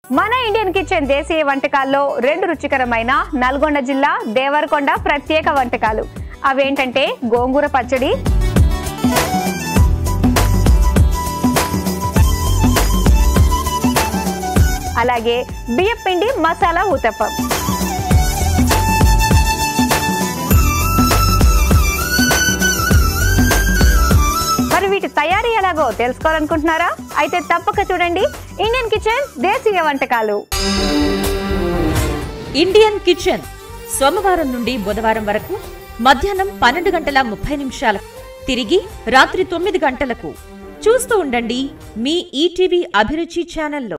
మన Indian kitchen దేశీయ వంటకాల్లో రెండు రుచికరమైన నల్గొండ జిల్లా దేవరకొండ ప్రత్యేక వంటకాలు అవేంటంటే గోంగూర పచ్చడి అలాగే బియ్యపిండి మసాలా ఊతప్పం మరి వీటి తయారీ ఎలాగో తెలుసుకోవాలనుకుంటున్నారా అయితే తప్పక చూడండి ఇండియన్ కిచెన్ దేశీయ వంటకాలు ఇండియన్ కిచెన్ సోమవారం నుండి బుధవారం వరకు మధ్యాహ్నం పన్నెండు గంటల ముప్పై నిమిషాలకు తిరిగి రాత్రి తొమ్మిది గంటలకు చూస్తూ ఉండండి మీ ఈటీవీ అభిరుచి ఛానల్లో